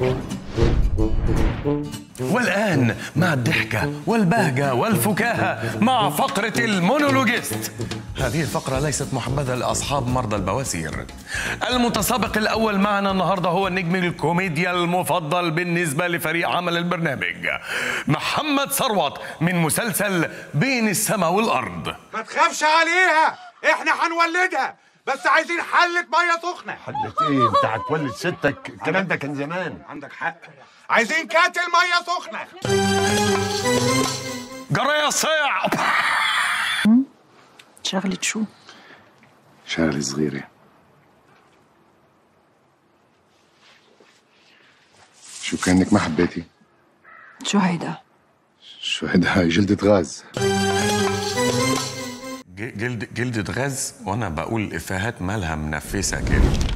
والآن مع الضحكة والبهجة والفكاهة مع فقرة المونولوجيست هذه الفقرة ليست محبذة لأصحاب مرضى البواسير المتسابق الأول معنا النهاردة هو النجم الكوميديا المفضل بالنسبة لفريق عمل البرنامج محمد ثروت من مسلسل بين السماء والأرض ما تخافش عليها احنا هنولدها بس عايزين حلة مية سخنة حلت ايه انت هتولد ستك الكلام ده كان زمان عندك حق عايزين كاتل مية سخنة جرى يا صيع شغلة شو؟ شغلة صغيرة شو كأنك ما حبيتي شو هيدا؟ شو هيدا هاي جلدة غاز ج- جلد جلدة غاز وانا بقول افيهات مالها منفسه كده